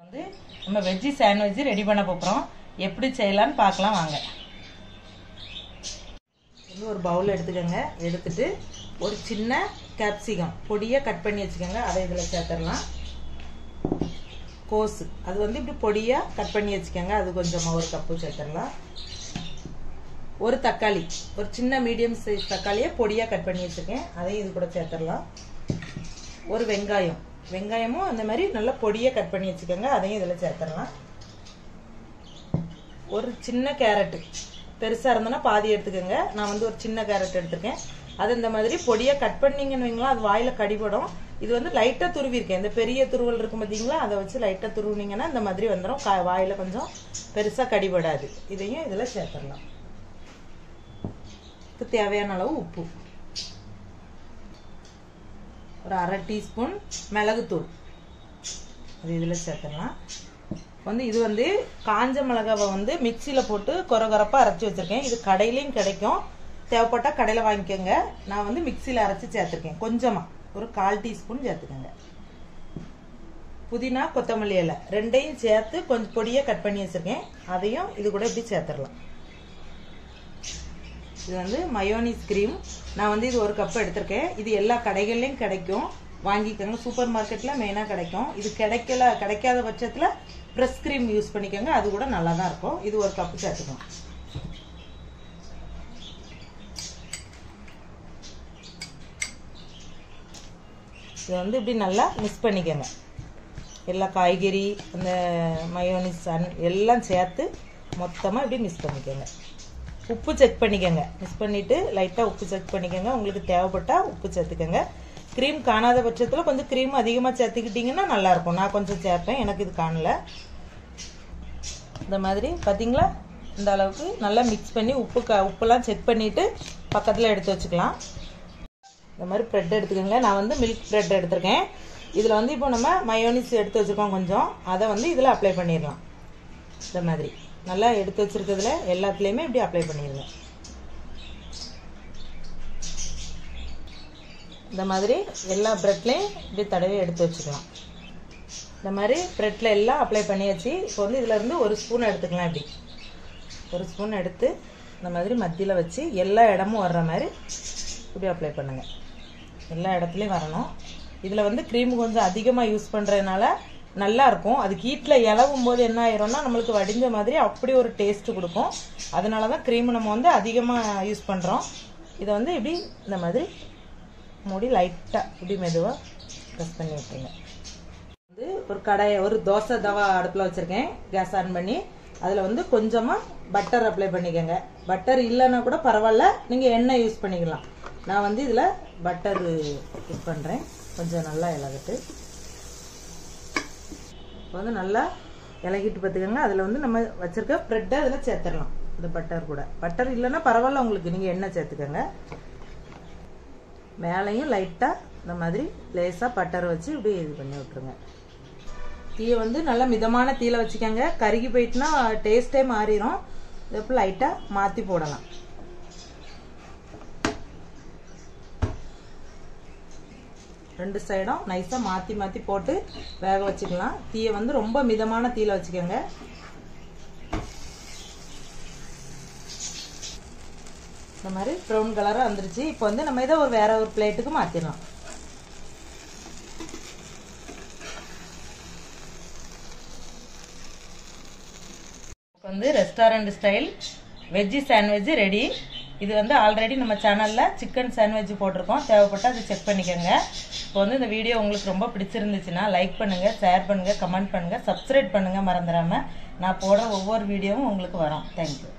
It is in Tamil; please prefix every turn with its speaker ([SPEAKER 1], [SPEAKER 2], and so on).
[SPEAKER 1] வந்து நம்ம வெஜ்ஜி சாண்ட்விட்ச் ரெடி பண்ண போகிறோம் எப்படி செய்யலாம்னு பார்க்கலாம் வாங்க இது ஒரு பவுல் எடுத்துக்கோங்க எடுத்துட்டு ஒரு சின்ன கேப்சிகம் பொடியாக கட் பண்ணி வச்சுக்கோங்க அதை இதில் சேர்த்துடலாம் கோஸு அது வந்து இப்படி பொடியாக கட் பண்ணி வச்சுக்கோங்க அது கொஞ்சமாக ஒரு கப்பு சேர்த்துடலாம் ஒரு தக்காளி ஒரு சின்ன மீடியம் சைஸ் தக்காளியை பொடியாக கட் பண்ணி வச்சுருக்கேன் அதையும் இது கூட சேர்த்துடலாம் ஒரு வெங்காயம் வெங்காயமும் அந்த மாதிரி நல்லா பொடியாக கட் பண்ணி வச்சுக்கோங்க அதையும் இதில் சேர்த்துடலாம் ஒரு சின்ன கேரட்டு பெருசாக இருந்ததுன்னா பாதி எடுத்துக்கோங்க நான் வந்து ஒரு சின்ன கேரட் எடுத்திருக்கேன் அது இந்த மாதிரி பொடியாக கட் பண்ணிங்கன்னு வைங்களா அது வாயில் கடிபடும் இது வந்து லைட்டாக துருவிருக்கேன் இந்த பெரிய துருவல் இருக்கும் பார்த்தீங்களா அதை வச்சு லைட்டாக துருவினீங்கன்னா இந்த மாதிரி வந்துடும் கா வாயில் கொஞ்சம் பெருசாக கடிபடாது இதையும் இதில் சேர்த்துடலாம் இதுக்கு தேவையான அளவு உப்பு ஒரு அரை டீஸ்பூன் மிளகுத்தூள் அது இதில் சேர்த்துடலாம் வந்து இது வந்து காஞ்ச மிளகாவை வந்து மிக்சியில் போட்டு கொர கொரப்பாக அரைச்சி வச்சுருக்கேன் இது கடையிலையும் கிடைக்கும் தேவைப்பட்டால் கடையில் வாங்கிக்கோங்க நான் வந்து மிக்சியில் அரைச்சி சேர்த்துருக்கேன் கொஞ்சமாக ஒரு கால் டீஸ்பூன் சேர்த்துக்கோங்க புதினா கொத்தமல்லி இலை ரெண்டையும் சேர்த்து கொஞ்சம் பொடியாக கட் பண்ணி வச்சுருக்கேன் அதையும் இது கூட இப்படி சேர்த்துடலாம் இது வந்து மயோனிஸ் க்ரீம் நான் வந்து இது ஒரு கப் எடுத்திருக்கேன் இது எல்லா கடைகள்லையும் கிடைக்கும் வாங்கிக்கோங்க சூப்பர் மார்க்கெட்டில் மெயினாக கிடைக்கும் இது கிடைக்கல கிடைக்காத பட்சத்தில் ப்ரெஸ் க்ரீம் யூஸ் பண்ணிக்கோங்க அது கூட நல்லா தான் இருக்கும் இது ஒரு கப்பு சேர்த்துக்கலாம் இதை வந்து இப்படி நல்லா மிக்ஸ் பண்ணிக்கோங்க எல்லா காய்கறி அந்த மயோனிஸ் அன் எல்லாம் சேர்த்து மொத்தமாக இப்படி மிக்ஸ் பண்ணிக்கோங்க உப்பு செக் பண்ணிக்கோங்க மிக்ஸ் பண்ணிவிட்டு லைட்டாக உப்பு செக் பண்ணிக்கோங்க உங்களுக்கு தேவைப்பட்டால் உப்பு சேர்த்துக்கோங்க க்ரீம் காணாத பட்சத்தில் கொஞ்சம் க்ரீம் அதிகமாக சேர்த்துக்கிட்டிங்கன்னா நல்லாயிருக்கும் நான் கொஞ்சம் சேர்ப்பேன் எனக்கு இது காணல இந்த மாதிரி பார்த்தீங்களா இந்த அளவுக்கு நல்லா மிக்ஸ் பண்ணி உப்பு க உப்புலாம் செக் பண்ணிவிட்டு பக்கத்தில் எடுத்து வச்சுக்கலாம் இந்த மாதிரி ப்ரெட் எடுத்துக்கோங்க நான் வந்து மில்க் ப்ரெட் எடுத்திருக்கேன் இதில் வந்து இப்போ நம்ம மயோனிஸ் எடுத்து வச்சுருக்கோம் கொஞ்சம் அதை வந்து இதில் அப்ளை பண்ணிடலாம் இந்த மாதிரி நல்லா எடுத்து வச்சுருக்கிறதுல எல்லாத்துலேயுமே இப்படி அப்ளை பண்ணிடுங்க இந்த மாதிரி எல்லா ப்ரெட்லேயும் இப்படி தடவி எடுத்து வச்சுக்கலாம் இந்த மாதிரி ப்ரெட்டில் எல்லாம் அப்ளை பண்ணியாச்சு இப்போ வந்து இதில் இருந்து ஒரு ஸ்பூன் எடுத்துக்கலாம் இப்படி ஒரு ஸ்பூன் எடுத்து இந்த மாதிரி மத்தியில் வச்சு எல்லா இடமும் வர்ற மாதிரி இப்படி அப்ளை பண்ணுங்கள் எல்லா இடத்துலையும் வரணும் இதில் வந்து க்ரீம் கொஞ்சம் அதிகமாக யூஸ் பண்ணுறதுனால நல்லா இருக்கும் அது ஹீட்டில் இலவும் போது என்ன ஆயிரும்னா நம்மளுக்கு வடிஞ்ச மாதிரி அப்படி ஒரு டேஸ்ட்டு கொடுக்கும் அதனால தான் க்ரீம் நம்ம வந்து அதிகமாக யூஸ் பண்ணுறோம் இதை வந்து இப்படி இந்த மாதிரி மூடி லைட்டாக இப்படி மெதுவாக ப்ரெஸ் பண்ணி விட்டுருங்க வந்து ஒரு கடாயை ஒரு தோசை தவா அடுப்பில் வச்சுருக்கேன் கேஸ் ஆன் பண்ணி அதில் வந்து கொஞ்சமாக பட்டர் அப்ளை பண்ணிக்கோங்க பட்டர் இல்லைன்னா கூட பரவாயில்ல நீங்கள் எண்ணெய் யூஸ் பண்ணிக்கலாம் நான் வந்து இதில் பட்டர் யூஸ் பண்ணுறேன் கொஞ்சம் நல்லா இலகட்டு இப்போ வந்து நல்லா இலகிட்டு பார்த்துக்கோங்க அதில் வந்து நம்ம வச்சுருக்க ப்ரெட்டை அதில் சேர்த்துடலாம் இந்த பட்டர் கூட பட்டர் இல்லைன்னா பரவாயில்ல உங்களுக்கு நீங்கள் எண்ணெய் சேர்த்துக்கோங்க மேலேயும் லைட்டாக இந்த மாதிரி லேசாக பட்டர் வச்சு இப்படி இது பண்ணி விட்ருங்க தீயை வந்து நல்லா மிதமான தீயில் வச்சுக்கோங்க கருகி போயிட்டுனா டேஸ்ட்டே மாறிடும் இப்போ லைட்டாக மாற்றி போடலாம் ரெண்டு சைடும் நைஸாக மாற்றி மாற்றி போட்டு வேக வச்சுக்கலாம் தீயை வந்து ரொம்ப மிதமான தீயில் வச்சுக்கோங்க இந்த மாதிரி ப்ரௌன் கலராக வந்துருச்சு இப்போ வந்து நம்ம இதை ஒரு வேற ஒரு பிளேட்டுக்கு மாற்றிடலாம் வந்து restaurant style veggie sandwich ready இது வந்து ஆல்ரெடி நம்ம சேனலில் சிக்கன் சாண்ட்விட்ச் போட்டிருக்கோம் தேவைப்பட்டால் அதை செக் பண்ணிக்கோங்க இப்போ வந்து இந்த வீடியோ உங்களுக்கு ரொம்ப பிடிச்சிருந்துச்சுன்னா லைக் பண்ணுங்கள் ஷேர் பண்ணுங்கள் கமெண்ட் பண்ணுங்கள் சப்ஸ்கிரைப் பண்ணுங்கள் மறந்துடாமல் நான் போடுற ஒவ்வொரு வீடியோவும் உங்களுக்கு வரும் தேங்க்யூ